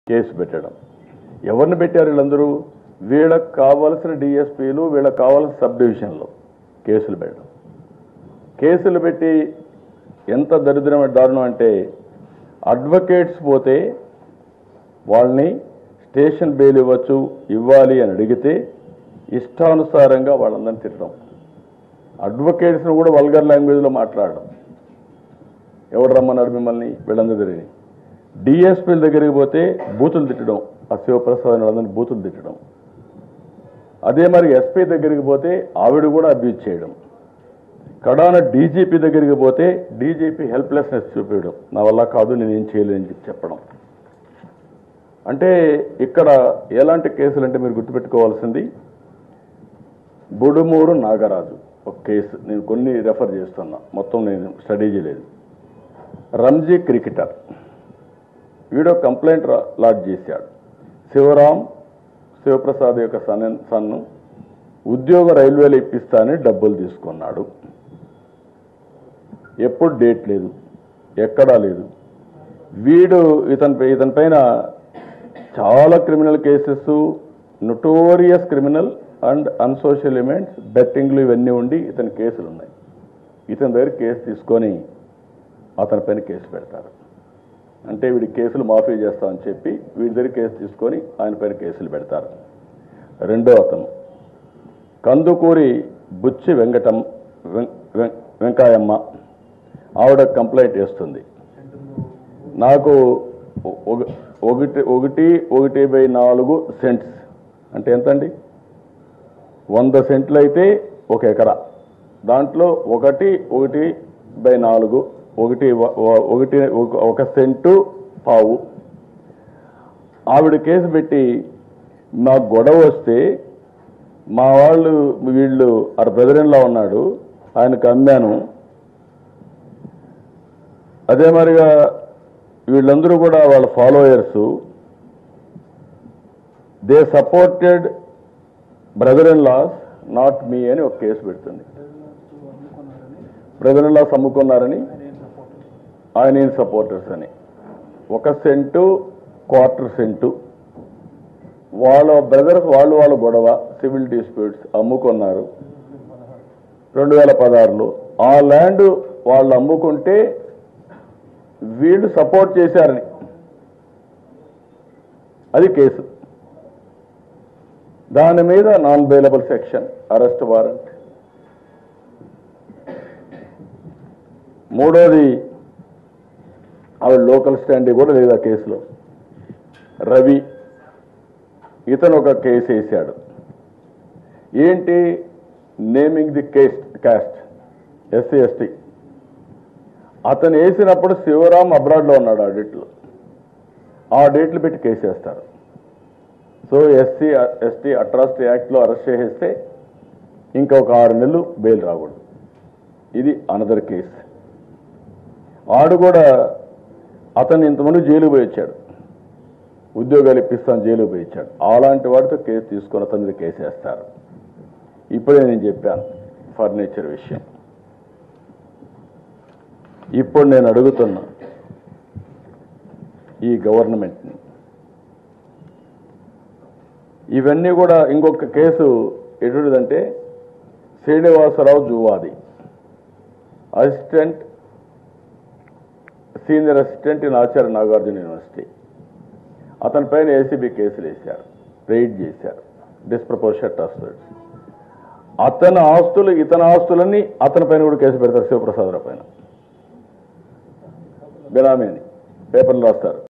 case పెట్టడం ఎవరిని పెట్టారు వీళ్ళందరూ వీళ్ళకి కావాల్సిన డిఎస్పీలు వీళ్ళకి కావాల్సిన సబ్ డివిజన్లు కేసులు పెట్టడం కేసులు పెట్టి ఎంత దరిద్రమైన దారుణం అంటే అడ్వకేట్స్ పోతే వాళ్ళని స్టేషన్ బెయిల్ ఇవ్వచ్చు ఇవ్వాలి అని అడిగితే ఇష్టానుసారంగా వాళ్ళందరినీ తిట్టడం అడ్వకేట్స్ని కూడా వల్గర్ లాంగ్వేజ్లో మాట్లాడడం ఎవడు రమ్మన్నాడు మిమ్మల్ని వీళ్ళందరి దగ్గర డిఎస్పీల దగ్గరికి పోతే బూతులు తిట్టడం ఆ శివప్రసాద్ అని వాళ్ళందరినీ బూతులు తిట్టడం అదే మరి ఎస్పీ దగ్గరికి పోతే ఆవిడ కూడా అబ్యూజ్ చేయడం కడాన డీజీపీ దగ్గరికి పోతే డీజీపీ హెల్ప్లెస్నెస్ చూపించడం నా వల్ల కాదు నేను ఏం చేయలేని చెప్పి చెప్పడం అంటే ఇక్కడ ఎలాంటి కేసులు అంటే మీరు గుర్తుపెట్టుకోవాల్సింది బుడుమూరు నాగరాజు ఒక కేసు నేను కొన్ని రెఫర్ చేస్తున్నా మొత్తం నేను స్టడీ చేయలేదు రంజీ క్రికెటర్ వీడో కంప్లైంట్ రా- లాడ్జ్ చేశాడు శివరాం శివప్రసాద్ యొక్క సన్ సన్ను ఉద్యోగ రైల్వేలు ఇప్పిస్తానని డబ్బులు తీసుకున్నాడు ఎప్పుడు డేట్ లేదు ఎక్కడా లేదు వీడు ఇతని ఇతని పైన చాలా criminal cases notorious criminal and antisocial elements బెట్టింగ్లు ఇవన్నీ ఉండి ఇతని కేసులు ఉన్నాయి ఇతని దగ్గర కేసు తీసుకొని అతని పైన కేసు పెడతారు అంటే వీడి కేసులు మాఫీ చేస్తామని చెప్పి వీడి దగ్గర కేసు తీసుకొని ఆయన పైన కేసులు పెడతారు రెండో అతను కందుకూరి బుచ్చి వెంకటం వెం- వెం- వెంకాయమ్మ ఆవిడ కంప్లైంట్ వేస్తుంది నాకు ఒ- ఒక- ఒకటి ఒకటి ఒకటి బై నాలుగు సెంట్స్ అంటే ఎంతండి వంద సెంట్లు అయితే ఒక ఎకరా దాంట్లో ఒకటి ఒకటి బై నాలుగు ఒకటి వ- వ- ఒకటి ఒక- ఒక సెంటు పావు ఆవిడ కేసు పెట్టి మా గొడవ వస్తే మా వాళ్ళు వీళ్ళు ఆ బ్రదర్ ఉన్నాడు ఆయనకు అమ్మాను అదే మరిగా వీళ్ళందరూ కూడా వాళ్ళ followers they supported brother in laws not me అని ఒక కేసు పెడుతుంది బ్రదర్ ఇన్ లాస్ అమ్ముకున్నారని ఆయన సపోర్టర్స్ అని ఒక సెంటు క్వార్టర్ సెంటు వాళ్ళ బ్రదర్స్ వాళ్ళు వాళ్ళ గొడవ సివిల్ డిస్ప్యూట్స్ అమ్ముకున్నారు రెండు వేల పదహారులో ఆ ల్యాండ్ వాళ్ళు అమ్ముకుంటే వీళ్ళు సపోర్ట్ చేశారని అది కేసు దాని మీద non bailable section arrest warrant మూడోది ఆవిడ లోకల్ స్టాండ్ కూడా లేదు ఆ కేసులో రవి ఇతను ఒక కేసు వేశాడు ఏంటి naming the caste caste SC ST అతను వేసినప్పుడు శివరాం అబ్రాడ్లో ఉన్నాడు ఆ డేట్లో ఆ డేట్లు పెట్టి కేసు వేస్తారు సో ఎస్సీ ఎస్టీ అట్రాసిటీ యాక్ట్లో అరెస్ట్ చేసేస్తే ఇంకొక ఆరు నెలలు బెయిల్ రాకూడదు ఇది అనదర్ కేసు ఆడు కూడా అతను ఇంతమంది జైలు పోయి వచ్చాడు ఉద్యోగాలు ఇప్పిస్తాను జైలు పోయి ఇచ్చాడు అలాంటి వాడితో కేసు తీసుకొని అతని మీద కేసు వేస్తారు ఇప్పుడే నేను చెప్పాను ఫర్నిచర్ విషయం ఇప్పుడు నేను అడుగుతున్నా ఈ గవర్నమెంట్ని ఇవన్నీ కూడా ఇంకొక కేసు ఎటువంటిదంటే Srinivasarao Juvadi assistant senior assistant in Acharya Nagarjuna university అతని పైన ఏసీబీ కేసులు వేశారు రైడ్ చేశారు డిస్ప్రపోర్షట్ ఆస్తులు అతని ఆస్తులు ఇతని ఆస్తులన్నీ అతని పైన కూడా కేసు పెడతారు శివప్రసాదరావు పైన బినామీ అని పేపర్లు రాస్తారు